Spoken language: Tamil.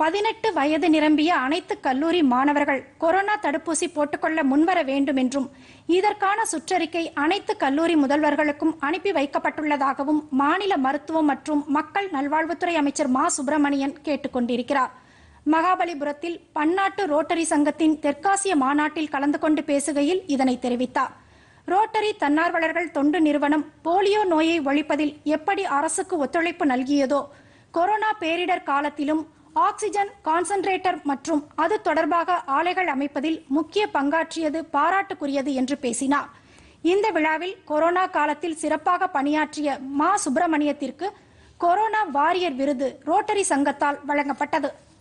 பதினெட்டு வயது நிரம்பிய அனைத்து கல்லூரி மாணவர்கள் கொரோனா தடுப்பூசி போட்டுக்கொள்ள முன்வர வேண்டும் என்றும் இதற்கான சுற்றறிக்கை அனைத்து கல்லூரி முதல்வர்களுக்கும் அனுப்பி வைக்கப்பட்டுள்ளதாகவும் மாநில மருத்துவம் மற்றும் மக்கள் நல்வாழ்வுத்துறை அமைச்சர் மா சுப்பிரமணியன் கேட்டுக் கொண்டிருக்கிறார் மகாபலிபுரத்தில் பன்னாட்டு ரோட்டரி சங்கத்தின் தெற்காசிய மாநாட்டில் கலந்து கொண்டு பேசுகையில் இதனை தெரிவித்தார் ரோட்டரி தன்னார்வலர்கள் தொண்டு நிறுவனம் போலியோ நோயை ஒழிப்பதில் எப்படி அரசுக்கு ஒத்துழைப்பு நல்கியதோ கொரோனா பேரிடர் காலத்திலும் ஆக்சிஜன் கான்சன்ட்ரேட்டர் மற்றும் அது தொடர்பாக ஆலைகள் அமைப்பதில் முக்கிய பங்காற்றியது பாராட்டுக்குரியது என்று பேசினார் இந்த விழாவில் கொரோனா காலத்தில் சிறப்பாக பணியாற்றிய மா சுப்பிரமணியத்திற்கு கொரோனா வாரியர் விருது ரோட்டரி சங்கத்தால் வழங்கப்பட்டது